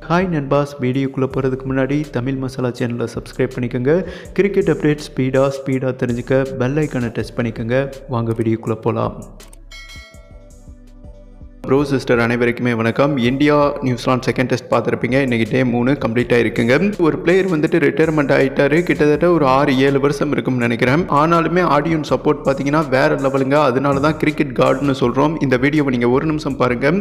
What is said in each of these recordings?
hi நண்பாஸ் வீடியோக்குள்ளே போகிறதுக்கு முன்னாடி தமிழ் மசாலா சேனலை சப்ஸ்கிரைப் பண்ணிக்கோங்க கிரிக்கெட் அப்டேட் ஸ்பீடாக ஸ்பீடாக தெரிஞ்சுக்க பெல் ஐக்கனை டச் பண்ணிக்கோங்க வாங்க வீடியோக்குள்ளே போகலாம் ப்ரோ சிஸ்டர் அனைவருக்குமே வணக்கம் இந்தியா நியூசிலாந்து செகண்ட் டெஸ்ட் பார்த்துருப்பீங்க இன்றைக்கி டே மூணு கம்ப்ளீட் ஆயிருக்குங்க ஒரு பிளேயர் வந்துட்டு ரிட்டையர்மெண்ட் ஆகிட்டாரு கிட்டத்தட்ட ஒரு ஆறு ஏழு வருஷம் இருக்கும்னு நினைக்கிறேன் ஆனாலுமே ஆடியன்ஸ் சப்போர்ட் பார்த்தீங்கன்னா வேற லெவலுங்க அதனால தான் கிரிக்கெட் கார்டுன்னு சொல்கிறோம் இந்த வீடியோவை நீங்கள் ஒரு நிமிஷம் பாருங்கள்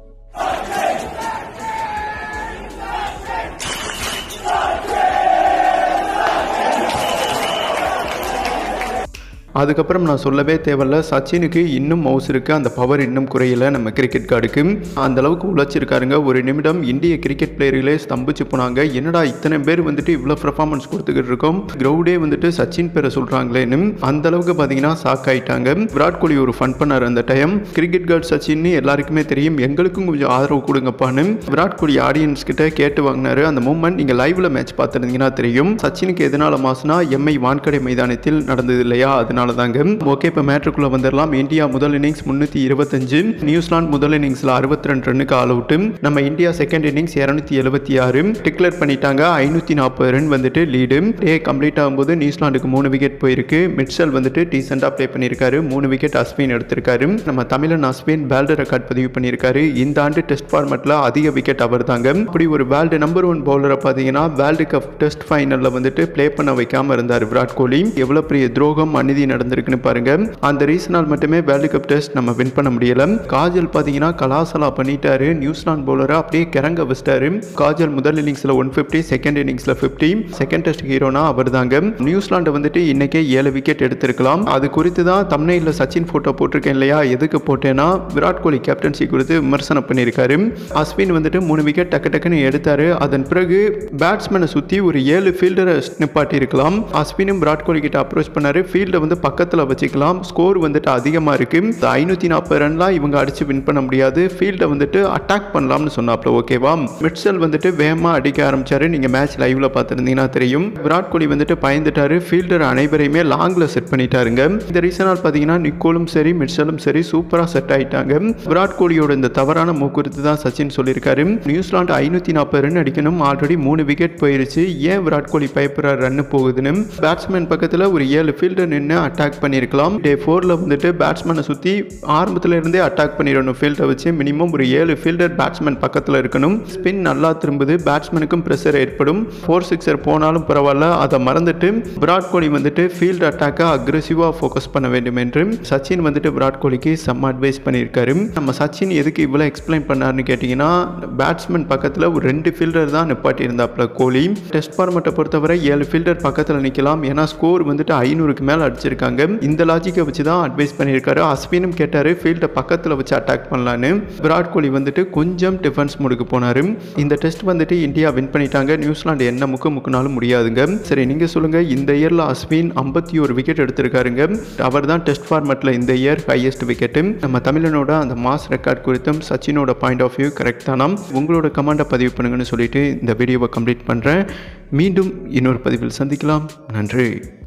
அதுக்கப்புறம் நான் சொல்லவே தேவையில்ல சச்சினுக்கு இன்னும் மவுஸ் இருக்குது அந்த பவர் இன்னும் குறையல நம்ம கிரிக்கெட் கார்டுக்கு அந்த அளவுக்கு உழைச்சிருக்காருங்க ஒரு நிமிடம் இந்திய கிரிக்கெட் பிளேயர்களே ஸ்தம்பிச்சு போனாங்க என்னடா இத்தனை பேர் வந்துட்டு இவ்வளோ பர்ஃபார்மன்ஸ் கொடுத்துக்கிட்டு இருக்கோம் கிரௌடே வந்துட்டு சச்சின் பேரை சொல்கிறாங்களேன்னு அந்த அளவுக்கு பார்த்தீங்கன்னா ஷாக் ஆயிட்டாங்க விராட் கோலி ஒரு ஃபன் பண்ணார் அந்த டைம் கிரிக்கெட் கார்டு சச்சின்னு எல்லாருக்குமே தெரியும் எங்களுக்கும் கொஞ்சம் ஆதரவு கொடுங்கப்பான்னு விராட் கோலி ஆடியன்ஸ் கிட்ட கேட்டு வாங்கினாரு அந்த மூமெண்ட் நீங்கள் லைவ்ல மேட்ச் பார்த்துருந்தீங்கன்னா தெரியும் சச்சினுக்கு எதனால மாசுனா எம்ஐ வான்கடை மைதானத்தில் நடந்தது இல்லையா அதனால தாங்க ஓகே இப்போ மேட்ருக்குள்ள வந்துடலாம் இந்தியா முதல் இன்னிங்ஸ் முன்னூற்றி இருபத்தஞ்சு நியூசிலாந்து முதல் இன்னிங்ஸில் அறுபத்தி ரெண்டு ரன்னுக்கு ஆல் அவுட்டு நம்ம இந்தியா செகண்ட் இன்னிங்ஸ் இரநூத்தி எழுபத்தி ஆறு டிக்ளேர் பண்ணிட்டாங்க ஐநூற்றி நாற்பது ரன் வந்துட்டு லீடு டே கம்ப்ளீட் ஆகும்போது நியூசிலாந்துக்கு மூணு விக்கெட் போயிருக்கு மிட்சல் வந்துட்டு டீசெண்டாக ப்ளே பண்ணியிருக்காரு மூணு விக்கெட் அஸ்வின் எடுத்திருக்காரு நம்ம தமிழன் அஸ்வின் வேர்ல்டு ரெக்கார்ட் பதிவு பண்ணியிருக்காரு இந்த ஆண்டு டெஸ்ட் ஃபார்மெட்டில் அதிக விக்கெட் அவர் தாங்க அப்படி ஒரு வேர்ல்டு நம்பர் ஒன் பவுலரை பார்த்தீங்கன்னா வேர்ல்டு கப் டெஸ்ட் ஃபைனலில் வந்துட்டு ப்ளே பண்ண வைக்காம இருந்தார் விராட் கோலி எவ்வளோ பெரிய துரோகம் அநீதி நடந்திருக்குன்னு பாருங்க அந்த ரீசனால் மட்டுமே வேர்ல்டு கப் டெஸ்ட் நம்ம வின் பண்ண முடியல காஜல் பார்த்தீங்கன்னா கலாசலா பண்ணிட்டாரு நியூசிலாந்து பவுலரை அப்படியே கிறங்க வச்சிட்டாரு காஜல் முதல் இன்னிங்ஸில் ஒன் ஃபிஃப்டி செகண்ட் இன்னிங்ஸில் ஃபிஃப்டி செகண்ட் டெஸ்ட் ஹீரோனா அவர் தாங்க நியூசிலாந்து வந்துட்டு இன்னைக்கே ஏழு விக்கெட் எடுத்திருக்கலாம் அது குறித்து தான் தமிழ்நாட்டில் சச்சின் ஃபோட்டோ போட்டிருக்கேன் இல்லையா எதுக்கு போட்டேன்னா விராட் கோலி கேப்டன்சி குறித்து விமர்சனம் பண்ணியிருக்காரு அஸ்வின் வந்துட்டு மூணு விக்கெட் டக்கு டக்குன்னு எடுத்தாரு அதன் பிறகு பேட்ஸ்மேனை சுற்றி ஒரு ஏழு ஃபீல்டரை நிப்பாட்டி இருக்கலாம் அஸ்வினும் விராட் கோலி கிட்ட அப்ரோச் பண்ணாரு ஃபீல்டை வந்து பக்கத்தில் வச்சுக்கலாம் ஸ்கோர் வந்துட்டு அதிகமாக இருக்கு இந்த ஐநூற்றி நாற்பது ரன்லாம் இவங்க அடிச்சு வின் பண்ண முடியாது ஃபீல்டை வந்துட்டு அட்டாக் பண்ணலாம்னு சொன்னாப்ல ஓகேவா மிட்சல் வந்துட்டு வேகமாக அடிக்க ஆரம்பிச்சாரு நீங்கள் மேட்ச் லைவ்ல பார்த்துருந்தீங்கன்னா தெரியும் விராட் கோலி வந்துட்டு பயந்துட்டாரு ஃபீல்டர் அனைவரையுமே லாங்கில் செட் பண்ணிட்டாருங்க இந்த ரீசனால் பார்த்தீங்கன்னா நிக்கோலும் சரி மிட்சலும் சரி சூப்பராக செட் ஆயிட்டாங்க விராட் கோலியோட இந்த தவறான மூக்குறுத்து தான் சச்சின் சொல்லியிருக்காரு நியூசிலாந்து ஐநூற்றி நாற்பது ரன் அடிக்கணும் ஆல்ரெடி மூணு விக்கெட் போயிருச்சு ஏன் விராட் கோலி பயப்படுறாரு ரன் போகுதுன்னு பேட்ஸ்மேன் பக்கத்தில் ஒரு ஏழு ஃபீல்டர் நின்று அட்டாக் பண்ணியிருக்கலாம் டே ஃபோரில் வந்துட்டு பேட்ஸ்மேனை சுற்றி ஆரம்பத்தில் இருந்தே அட்டாக் பண்ணிடணும் ஃபீல்டை வச்சு மினிமம் ஒரு ஏழு ஃபீல்டர் பேட்ஸ்மேன் பக்கத்தில் இருக்கணும் ஸ்பின் நல்லா திரும்புது பேட்ஸ்மேனுக்கும் ப்ரெஷர் ஏற்படும் ஃபோர் சிக்ஸர் போனாலும் பரவாயில்ல அதை மறந்துட்டு விராட் கோலி வந்துட்டு ஃபீல்டு அட்டாக்கை அக்ரெசிவாக ஃபோக்கஸ் பண்ண வேண்டும் என்று சச்சின் வந்துட்டு விராட் கோலிக்கு செம்ம அட்வைஸ் பண்ணியிருக்காரு நம்ம சச்சின் எதுக்கு இவ்வளோ எக்ஸ்பிளைன் பண்ணாருன்னு கேட்டிங்கன்னா பேட்ஸ்மேன் பக்கத்தில் ஒரு ரெண்டு ஃபீல்டர் தான் நிப்பாட்டி இருந்தாப்ல கோலி டெஸ்ட் ஃபார்மெட்டை பொறுத்தவரை ஏழு ஃபீல்டர் பக்கத்தில் நிற்கலாம் ஏன்னா ஸ்கோர் வந்துட்டு ஐநூறுக்கு மேலே அடிச்சிருக்காங்க இந்த லாஜிக்கை வச்சு தான் அட்வைஸ் பண்ணியிருக்காரு அஸ்வினும் கேட்டார் ஃபீல்டை பக்கத்தில் வச்சு அட்டாக் பண்ணலான்னு விராட் கோலி வந்துட்டு கொஞ்சம் டிஃபென்ஸ் முடுக்கு போனார் இந்த டெஸ்ட் வந்துட்டு இந்தியா வின் பண்ணிட்டாங்க நியூசிலாந்து என்ன முக்கு முக்குனாலும் முடியாதுங்க சரி நீங்கள் சொல்லுங்கள் இந்த இயரில் அஸ்வின் ஐம்பத்தி ஒரு விக்கெட் எடுத்திருக்காருங்க அவர் தான் டெஸ்ட் ஃபார்மெட்டில் இந்த இயர் ஹையஸ்ட் விக்கெட்டு நம்ம தமிழனோட அந்த மாஸ் ரெக்கார்ட் குறித்தும் சச்சினோட பாயிண்ட் ஆஃப் வியூ கரெக்ட் தானா உங்களோட கமெண்ட்டை பதிவு பண்ணுங்கன்னு சொல்லிட்டு இந்த வீடியோவை கம்ப்ளீட் பண்ணுறேன் மீண்டும் இன்னொரு பதிவில் சந்திக்கலாம் நன்றி